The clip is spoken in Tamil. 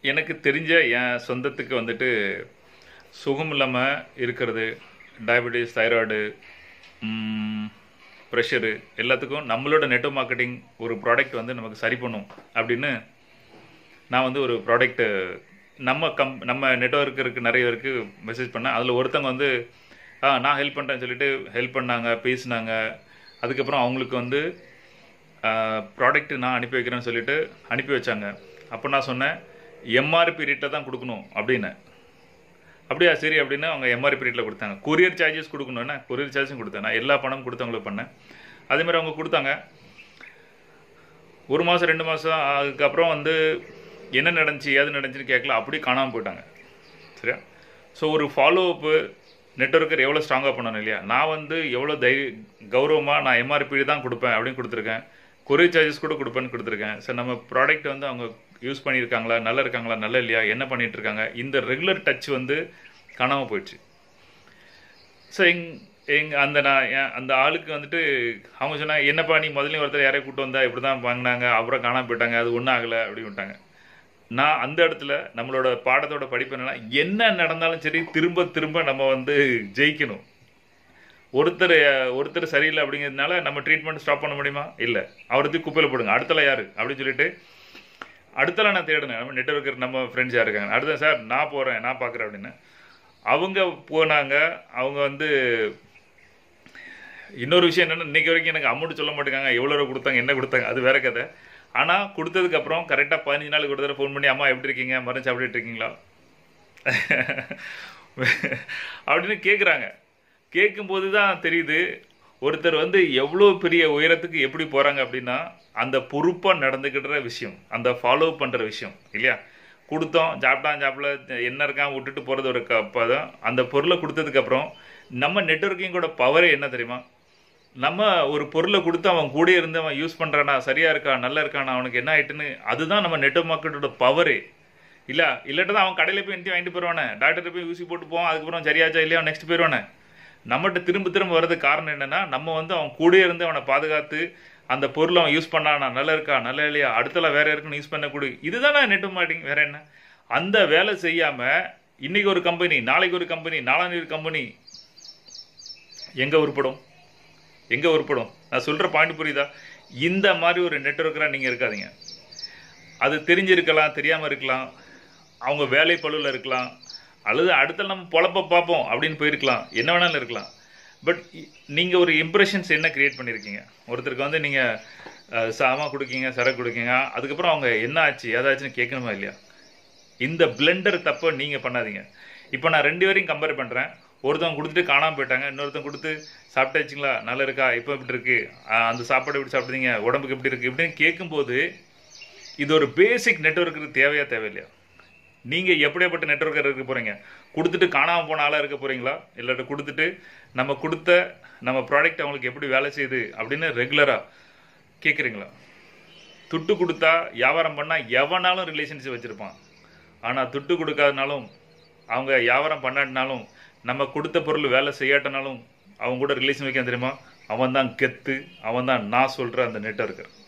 எனக்கு தெரிஞ்ச என் சொந்தத்துக்கு வந்துட்டு சுகம் இல்லாமல் இருக்கிறது டயபெட்டிஸ் தைராய்டு ப்ரெஷரு எல்லாத்துக்கும் நம்மளோட நெட் மார்க்கெட்டிங் ஒரு ப்ராடக்ட் வந்து நமக்கு சரி பண்ணும் அப்படின்னு நான் வந்து ஒரு ப்ராடக்ட்டு நம்ம கம் நம்ம நெட்ஒர்க் இருக்கு நிறைய பேருக்கு மெசேஜ் பண்ணேன் அதில் ஒருத்தவங்க வந்து ஆ நான் ஹெல்ப் பண்ணுறேன்னு சொல்லிட்டு ஹெல்ப் பண்ணாங்க பேசினாங்க அதுக்கப்புறம் அவங்களுக்கு வந்து ப்ராடக்ட் நான் அனுப்பி வைக்கிறேன்னு சொல்லிட்டு அனுப்பி வச்சாங்க அப்போ நான் சொன்னேன் எம்ஆர்பி ரேட்டை தான் கொடுக்கணும் அப்படின்னு அப்படியா சரி அப்படின்னு அவங்க எம்ஆர்பி ரேட்டில் கொடுத்தாங்க கொரியர் சார்ஜஸ் கொடுக்கணும்னா கொரியர் சார்ஜும் கொடுத்தேன் நான் எல்லா பணமும் கொடுத்தவங்களுக்கு பண்ணேன் அதே மாதிரி அவங்க கொடுத்தாங்க ஒரு மாதம் ரெண்டு மாதம் அதுக்கப்புறம் வந்து என்ன நடந்துச்சு ஏது நடந்துச்சுன்னு கேட்கல அப்படியே காணாமல் போயிட்டாங்க சரியா ஸோ ஒரு ஃபாலோ அப்பு நெட்ஒர்க்கர் எவ்வளோ ஸ்ட்ராங்காக பண்ணணும் இல்லையா நான் வந்து எவ்வளோ தை கௌரவமாக நான் எம்ஆர்பி தான் கொடுப்பேன் அப்படின்னு கொடுத்துருக்கேன் கொரியர் சார்ஜஸ் கூட கொடுப்பேன்னு கொடுத்துருக்கேன் சார் நம்ம ப்ராடக்ட் வந்து அவங்க யூஸ் பண்ணியிருக்காங்களா நல்லா இருக்காங்களா நல்லா இல்லையா என்ன பண்ணிட்டு இருக்காங்க இந்த ரெகுலர் டச் வந்து காணாமல் போயிடுச்சு ஸோ எங் எங் அந்த நான் என் அந்த ஆளுக்கு வந்துட்டு அவங்க சொன்னாங்க என்னப்பா நீ முதல்ல ஒருத்தர் யாரையும் கூட்டு வந்தா இப்படி தான் வாங்கினாங்க அப்புறம் காணாமல் போயிட்டாங்க அது ஒன்றும் ஆகலை அப்படின்னு விட்டாங்க நான் அந்த இடத்துல நம்மளோட பாடத்தோட படிப்பு என்னன்னா என்ன நடந்தாலும் சரி திரும்ப திரும்ப நம்ம வந்து ஜெயிக்கணும் ஒருத்தர் ஒருத்தர் சரியில்லை அப்படிங்கிறதுனால நம்ம ட்ரீட்மெண்ட் ஸ்டாப் பண்ண முடியுமா இல்லை அவருக்கு குப்பையில் போடுங்க அடுத்தல யாரு அப்படின்னு சொல்லிட்டு அடுத்தல நான் தேடினேன் நம்ம நெட்ஒர்க்கர் நம்ம ஃப்ரெண்ட்ஸ் யார் இருக்காங்க அடுத்த சார் நான் போகிறேன் நான் பார்க்குறேன் அப்படின்னு அவங்க போனாங்க அவங்க வந்து இன்னொரு விஷயம் என்னன்னா இன்னைக்கு வரைக்கும் எனக்கு அமௌண்ட் சொல்ல மாட்டேங்காங்க எவ்வளோ ரூபா கொடுத்தாங்க என்ன கொடுத்தாங்க அது வேற கதை ஆனால் கொடுத்ததுக்கப்புறம் கரெக்டாக பதினஞ்சு நாளுக்கு ஒரு தடவை ஃபோன் பண்ணி அம்மா எப்படி இருக்கீங்க மருந்து சாப்பிட்டுட்டு இருக்கீங்களா அப்படின்னு கேட்குறாங்க கேட்கும்போது தான் தெரியுது ஒருத்தர் வந்து எவ்வளோ பெரிய உயரத்துக்கு எப்படி போகிறாங்க அப்படின்னா அந்த பொறுப்பாக நடந்துக்கிற விஷயம் அந்த ஃபாலோ பண்ணுற விஷயம் இல்லையா கொடுத்தோம் சாப்பிட்டான் சாப்பிடல என்ன இருக்கான் விட்டுட்டு போகிறது ஒரு பதம் அந்த பொருளை கொடுத்ததுக்கப்புறம் நம்ம நெட்ஒர்க்கிங்கோட பவரே என்ன தெரியுமா நம்ம ஒரு பொருளை கொடுத்து அவன் கூட இருந்து அவன் யூஸ் பண்ணுறானா சரியா இருக்கா நல்லா இருக்கானா அவனுக்கு என்ன ஆயிட்டுன்னு அதுதான் நம்ம நெட்ஒர்க் மார்க்கெட்டோட பவரே இல்லை இல்லாட்ட தான் அவன் கடையில் போய் எந்தி வாங்கிட்டு போயிடுவானே டாக்டர் போய் ஊசி போட்டு போவான் அதுக்கப்புறம் சரியாச்சா இல்லையா நெக்ஸ்ட் போயிடுவானே நம்மகிட்ட திரும்ப திரும்ப வர்றதுக்கு காரணம் என்னன்னா நம்ம வந்து அவன் கூட இருந்து அவனை பாதுகாத்து அந்த பொருளை அவன் யூஸ் பண்ணானா நல்லா இருக்கா நல்லா இல்லையா அடுத்தல வேற இருக்குன்னு யூஸ் பண்ணக்கூடு இதுதானே நெட் மார்க்கெட்டிங் வேற என்ன அந்த வேலை செய்யாம இன்னைக்கு ஒரு கம்பெனி நாளைக்கு ஒரு கம்பெனி நாளாந்தி ஒரு கம்பெனி எங்க உருப்படும் எங்க உருப்படும் நான் சொல்ற பாயிண்ட் புரியுதா இந்த மாதிரி ஒரு நெட்ஒர்க்கரா நீங்க இருக்காதீங்க அது தெரிஞ்சிருக்கலாம் தெரியாம இருக்கலாம் அவங்க வேலை பழுவில் இருக்கலாம் அல்லது அடுத்த நம்ம பொழப்ப பார்ப்போம் அப்படின்னு போயிருக்கலாம் என்ன வேணாலும் இருக்கலாம் பட் நீங்கள் ஒரு இம்ப்ரெஷன்ஸ் என்ன கிரியேட் பண்ணியிருக்கீங்க ஒருத்தருக்கு வந்து நீங்கள் சாமா கொடுக்கீங்க சரக்கு கொடுக்கீங்க அதுக்கப்புறம் அவங்க என்ன ஆச்சு ஏதாச்சுன்னு கேட்கணுமா இல்லையா இந்த பிளெண்டர் தப்பை நீங்கள் பண்ணாதீங்க இப்போ நான் ரெண்டு பேரையும் கம்பேர் பண்ணுறேன் ஒருத்தவங்க கொடுத்துட்டு காணாமல் போயிட்டாங்க இன்னொருத்தவங்க கொடுத்து சாப்பிட்டாச்சுங்களா நல்லா இருக்கா இப்போ எப்படி இருக்கு ஆஹ் அந்த சாப்பாடு எப்படி சாப்பிட்டீங்க உடம்புக்கு எப்படி இருக்கு இப்படின்னு கேட்கும்போது இது ஒரு பேசிக் நெட்ஒர்க்கு தேவையா தேவையில்லையா நீங்க எப்படியாப்பட்ட நெட்ஒர்க்கர் இருக்க போறீங்க கொடுத்துட்டு காணாம போன ஆளா இருக்க போறீங்களா இல்லாட்ட கொடுத்துட்டு நம்ம கொடுத்த நம்ம ப்ராடக்ட் அவங்களுக்கு எப்படி வேலை செய்யுது அப்படின்னு ரெகுலரா கேட்குறீங்களா துட்டு கொடுத்தா வியாபாரம் பண்ணா எவனாலும் ரிலேஷன்ஷிப் வச்சிருப்பான் ஆனா துட்டு கொடுக்காதனாலும் அவங்க வியாபாரம் பண்ணாட்டினாலும் நம்ம கொடுத்த பொருள் வேலை செய்யாட்டினாலும் அவங்க கூட ரிலேஷன் வைக்க தெரியுமா அவன் தான் கெத்து அவன் தான் நான் சொல்ற அந்த நெட்ஒர்க்கர்